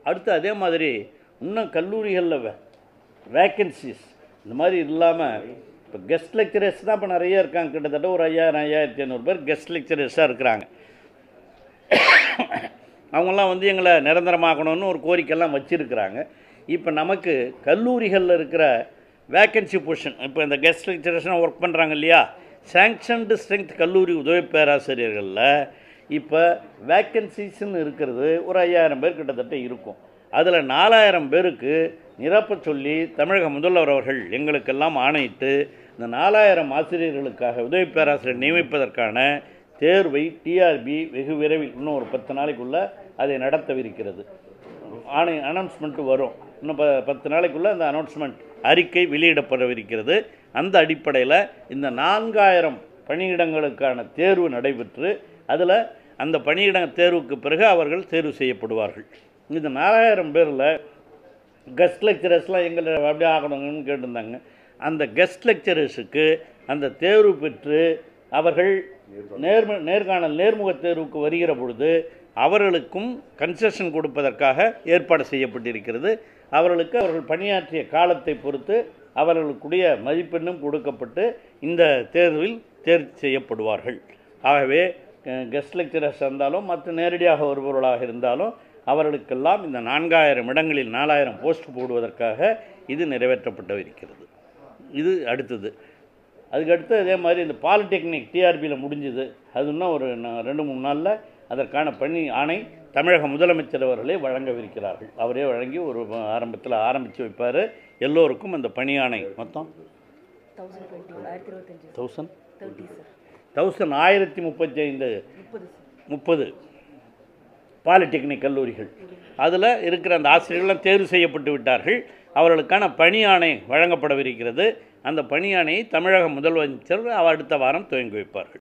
அடுத்து அதே மாதிரி இன்னும் கல்லூரிகளில் வே வேக்கன்சிஸ் இந்த மாதிரி இல்லாமல் இப்போ கெஸ்ட் லெக்சரர்ஸ் தான் இப்போ நிறைய இருக்காங்க கிட்டத்தட்ட ஒரு ஐயாயிரம் ஐயாயிரத்தி ஐநூறு பேர் கெஸ்ட் லெக்சரர்ஸாக இருக்கிறாங்க அவங்கெல்லாம் வந்து எங்களை நிரந்தரமாக்கணும்னு ஒரு கோரிக்கைலாம் வச்சுருக்கிறாங்க இப்போ நமக்கு கல்லூரிகளில் இருக்கிற வேக்கன்சி பொசிஷன் இப்போ இந்த கெஸ்ட் லெக்சரர்ஸ்லாம் ஒர்க் பண்ணுறாங்க இல்லையா சாங்ஷன்டு ஸ்ட்ரென்த் கல்லூரி உதவி பேராசிரியர்களில் இப்போ வேக்கன்சிஸ்ன்னு இருக்கிறது ஒரு ஐயாயிரம் பேர் கிட்டத்தட்ட இருக்கும் அதில் நாலாயிரம் பேருக்கு நிரப்ப சொல்லி தமிழக முதல்வர் அவர்கள் எங்களுக்கெல்லாம் ஆணையிட்டு இந்த நாலாயிரம் ஆசிரியர்களுக்காக உதவி பேராசிரியர் நியமிப்பதற்கான தேர்வை டிஆர்பி வெகு விரைவில் இன்னும் ஒரு பத்து நாளைக்குள்ளே அதை நடத்தவிருக்கிறது ஆணை அனௌன்ஸ்மெண்ட்டு வரும் இன்னும் ப பத்து நாளைக்குள்ளே அந்த அனௌன்ஸ்மெண்ட் அறிக்கை வெளியிடப்படவிருக்கிறது அந்த அடிப்படையில் இந்த நான்காயிரம் பணியிடங்களுக்கான தேர்வு நடைபெற்று அதில் அந்த பணியிட தேர்வுக்கு பிறகு அவர்கள் தேர்வு செய்யப்படுவார்கள் இந்த நாலாயிரம் பேரில் கெஸ்ட் லெக்சரர்ஸ்லாம் எங்களை அப்படியே ஆகணுங்கன்னு கேட்டிருந்தாங்க அந்த கெஸ்ட் லெக்சரர்ஸுக்கு அந்த தேர்வு பெற்று அவர்கள் நேர்ம நேர்காணல் நேர்முக தேர்வுக்கு வருகிற பொழுது அவர்களுக்கும் கன்செஷன் கொடுப்பதற்காக ஏற்பாடு செய்யப்பட்டிருக்கிறது அவர்களுக்கு அவர்கள் பணியாற்றிய காலத்தை பொறுத்து அவர்களுக்குரிய மதிப்பெண்ணும் கொடுக்கப்பட்டு இந்த தேர்வில் தேர்வு செய்யப்படுவார்கள் ஆகவே கெஸ்ட் லெக்சரர்ஸ் இருந்தாலும் மற்ற நேரடியாக வருபவர்களாக இருந்தாலும் அவர்களுக்கெல்லாம் இந்த நான்காயிரம் இடங்களில் நாலாயிரம் போஸ்ட் போடுவதற்காக இது நிறைவேற்றப்பட்டு இது அடுத்தது அதுக்கடுத்து அதே மாதிரி இந்த பாலிடெக்னிக் டிஆர்பியில் முடிஞ்சுது அது இன்னும் ஒரு ந- ரெண்டு மூணு நாளில் அதற்கான பணி ஆணை தமிழக முதலமைச்சர் அவர்களே வழங்கவிருக்கிறார்கள் அவரே வழங்கி ஒரு ஆரம்பத்தில் ஆரம்பித்து வைப்பார் எல்லோருக்கும் அந்த பணி ஆணை மொத்தம் தௌசண்ட் டுவெண்ட்டி ஆயிரத்தி இருபத்தஞ்சு தௌசண்ட் தேர்ட்டி சார் தௌசண்ட் ஆயிரத்தி முப்பத்தி ஐந்து முப்பது சார் முப்பது பாலிடெக்னிக் கல்லூரிகள் அதில் இருக்கிற அந்த ஆசிரியர்கள்லாம் தேர்வு செய்யப்பட்டு விட்டார்கள் அவர்களுக்கான பணி ஆணை வழங்கப்படவிருக்கிறது அந்த பணி ஆணையை தமிழக முதலமைச்சர் அடுத்த வாரம் துவங்கி வைப்பார்கள்